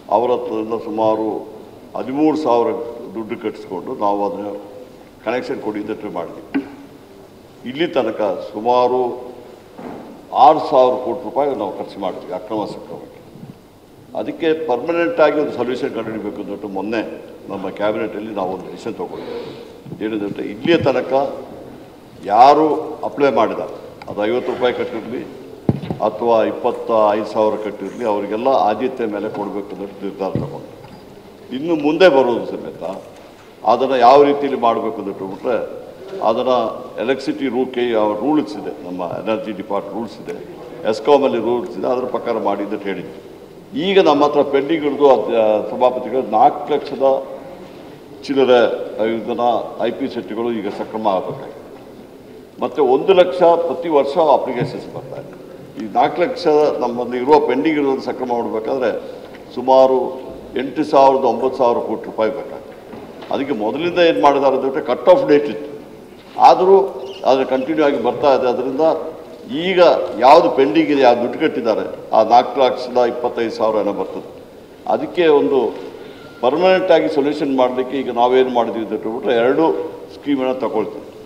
ಅವರ ಹತ್ರದಿಂದ ಸುಮಾರು ಹದಿಮೂರು ಸಾವಿರ ದುಡ್ಡು ಕಟ್ಟಿಸ್ಕೊಂಡು ನಾವು ಅದನ್ನು ಕನೆಕ್ಷನ್ ಕೊಡಿ ಅಂತ ಟ್ರೈ ಮಾಡಿದ್ವಿ ಇಲ್ಲಿ ತನಕ ಸುಮಾರು ಆರು ಸಾವಿರ ಕೋಟಿ ರೂಪಾಯಿ ನಾವು ಖರ್ಚು ಮಾಡಿದ್ವಿ ಅಕ್ರಮ ಸಕ್ರಮಕ್ಕೆ ಅದಕ್ಕೆ ಪರ್ಮನೆಂಟ್ ಆಗಿ ಒಂದು ಸೊಲ್ಯೂಷನ್ ಕಂಡುಹಿಡಬೇಕು ಅಂದ್ಬಿಟ್ಟು ಮೊನ್ನೆ ನಮ್ಮ ಕ್ಯಾಬಿನೆಟಲ್ಲಿ ನಾವು ಒಂದು ಡಿಸಿಷನ್ ತೊಗೊಂಡಿದ್ವಿ ಏನಂದ್ರೆ ಇಲ್ಲಿಯ ತನಕ ಯಾರು ಅಪ್ಲೈ ಮಾಡಿದ್ದಾರೆ ಅದು ಐವತ್ತು ರೂಪಾಯಿ ಕಟ್ಟಿರಲಿ ಅಥವಾ ಇಪ್ಪತ್ತ ಐದು ಸಾವಿರ ಕಟ್ಟಿರಲಿ ಅವರಿಗೆಲ್ಲ ಆದ್ಯತೆ ಮೇಲೆ ಕೊಡಬೇಕು ಅಂತ ನಿರ್ಧಾರ ತಗೊಂಡು ಇನ್ನು ಮುಂದೆ ಬರೋದು ಸಮೇತ ಅದನ್ನು ಯಾವ ರೀತಿಯಲ್ಲಿ ಮಾಡಬೇಕು ಅಂತ ಬಿಟ್ರೆ ಅದನ್ನು ಎಲೆಕ್ಟ್ರಿಸಿಟಿ ರೂಲ್ಗೆ ಯಾವ ರೂಲ್ಸ್ ಇದೆ ನಮ್ಮ ಎನರ್ಜಿ ಡಿಪಾರ್ಟ್ ರೂಲ್ಸ್ ಇದೆ ಎಸ್ಕಾಮಲ್ಲಿ ರೂಲ್ಸ್ ಇದೆ ಅದರ ಪ್ರಕಾರ ಮಾಡಿ ಅಂತ ಹೇಳಿದ್ವಿ ಈಗ ನಮ್ಮ ಹತ್ರ ಪೆಂಡಿಂಗ್ ಹಿಡಿದು ಸಭಾಪತಿಗಳು ನಾಲ್ಕು ಲಕ್ಷದ ಚಿಲ್ಲರೆ ಇದನ್ನ ಐ ಪಿ ಸೆಟ್ಗಳು ಈಗ ಸಕ್ರಮ ಆಗಬೇಕಾಗಿದೆ ಮತ್ತು ಒಂದು ಲಕ್ಷ ಪ್ರತಿ ವರ್ಷ ಅಪ್ಲಿಕೇಶನ್ಸ್ ಬರ್ತಾ ಇದೆ ಈ ನಾಲ್ಕು ಲಕ್ಷ ನಮ್ಮಲ್ಲಿ ಇರುವ ಪೆಂಡಿಂಗ್ ಇರೋದು ಸಕ್ರಮ ಮಾಡಬೇಕಾದ್ರೆ ಸುಮಾರು ಎಂಟು ಸಾವಿರದ ಒಂಬತ್ತು ಸಾವಿರ ಕೋಟಿ ರೂಪಾಯಿ ಬೇಕಾಗ್ತದೆ ಅದಕ್ಕೆ ಮೊದಲಿಂದ ಏನು ಮಾಡಿದ್ದಾರೆ ಅಂದರೆ ಕಟ್ ಆಫ್ ಡೇಟ್ ಇತ್ತು ಆದರೂ ಅದು ಕಂಟಿನ್ಯೂ ಆಗಿ ಬರ್ತಾ ಇದೆ ಅದರಿಂದ ಈಗ ಯಾವುದು ಪೆಂಡಿಂಗ್ ಇದೆ ಯಾವ್ದು ದುಡ್ಡು ಕಟ್ಟಿದ್ದಾರೆ ಆ ನಾಲ್ಕು ಲಕ್ಷದ ಇಪ್ಪತ್ತೈದು ಸಾವಿರ ಏನೋ ಬರ್ತದೆ ಅದಕ್ಕೆ ಒಂದು ಪರ್ಮನೆಂಟ್ ಆಗಿ ಸೊಲ್ಯೂಷನ್ ಮಾಡಲಿಕ್ಕೆ ಈಗ ನಾವೇನು ಮಾಡಿದ್ವಿ ಅಂತ ಹೇಳ್ಬಿಟ್ರೆ ಎರಡು ಸ್ಕೀಮನ್ನು ತಗೊಳ್ತೀವಿ